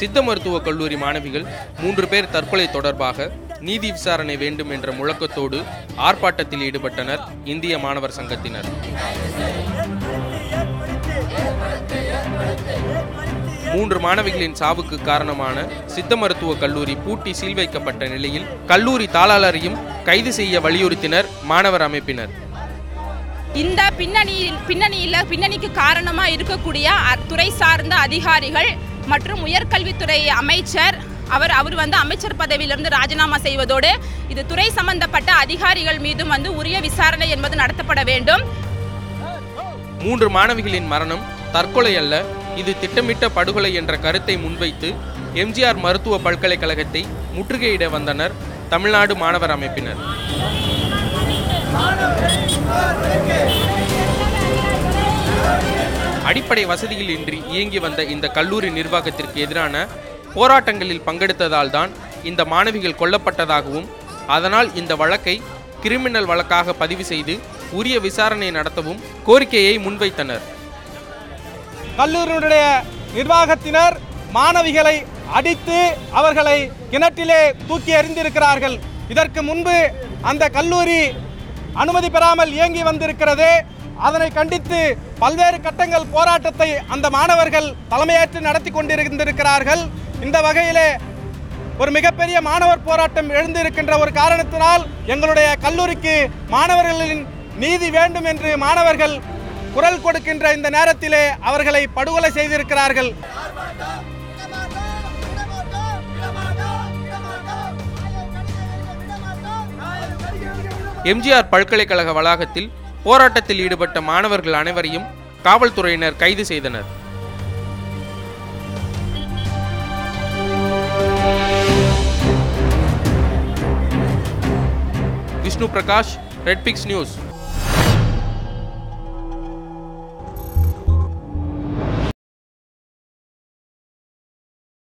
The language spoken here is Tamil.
சித்த மருத்துவக் கல்லூரி மாணவிகள் மூன்று பேர் தற்கொலை தொடர்பாக நீதி விசாரணை வேண்டும் என்ற முழக்கத்தோடு ஆர்ப்பாட்டத்தில் ஈடுபட்டனர் இந்திய மாணவர் சங்கத்தினர் மூன்று மாணவிகளின் சாவுக்கு காரணமான சித்த மருத்துவக் கல்லூரி பூட்டி சீல் வைக்கப்பட்ட நிலையில் கல்லூரி தாளாளரையும் கைது செய்ய வலியுறுத்தினர் மாணவர் அமைப்பினர் இந்த பின்னணி பின்னணியில் பின்னணிக்கு காரணமாக இருக்கக்கூடிய அ- துறை சார்ந்த அதிகாரிகள் மற்றும் உயர்கல்வித்துறை அமைச்சர் அவர் அவர் வந்து அமைச்சர் பதவியிலிருந்து ராஜினாமா செய்வதோடு இது துறை சம்பந்தப்பட்ட அதிகாரிகள் மீதும் வந்து உரிய விசாரணை என்பது நடத்தப்பட வேண்டும் மூன்று மாணவிகளின் மரணம் தற்கொலை அல்ல இது திட்டமிட்ட படுகொலை என்ற கருத்தை முன்வைத்து எம்ஜிஆர் மருத்துவ பல்கலைக்கழகத்தை முற்றுகையிட வந்தனர் தமிழ்நாடு மாணவர் அமைப்பினர் அடிப்படை வசதிகள் இன்றி இயங்கி வந்த இந்த கல்லூரி நிர்வாகத்திற்கு எதிரான போராட்டங்களில் பங்கெடுத்ததால் தான் இந்த மாணவிகள் கொல்லப்பட்டதாகவும் அதனால் இந்த வழக்கை கிரிமினல் வழக்காக பதிவு செய்து உரிய விசாரணை நடத்தவும் கோரிக்கையை முன்வைத்தனர் கல்லூரியினுடைய நிர்வாகத்தினர் மாணவிகளை அடித்து அவர்களை கிணற்றிலே தூக்கி எறிந்திருக்கிறார்கள் இதற்கு முன்பு அந்த கல்லூரி அனுமதி பெறாமல் இயங்கி வந்திருக்கிறது அதனை கண்டித்து பல்வேறு கட்டங்கள் போராட்டத்தை அந்த மாணவர்கள் தலைமையேற்று நடத்தி கொண்டிருந்திருக்கிறார்கள் இந்த வகையிலே ஒரு மிகப்பெரிய மாணவர் போராட்டம் எழுந்திருக்கின்ற ஒரு காரணத்தினால் எங்களுடைய கல்லூரிக்கு மாணவர்களின் நீதி வேண்டும் என்று மாணவர்கள் குரல் கொடுக்கின்ற இந்த நேரத்திலே அவர்களை படுகொலை செய்திருக்கிறார்கள் எம்ஜிஆர் பல்கலைக்கழக வளாகத்தில் போராட்டத்தில் ஈடுபட்ட மாணவர்கள் அனைவரையும் காவல்துறையினர் கைது செய்தனர் விஷ்ணு பிரகாஷ் ரெட்பிக்ஸ் நியூஸ்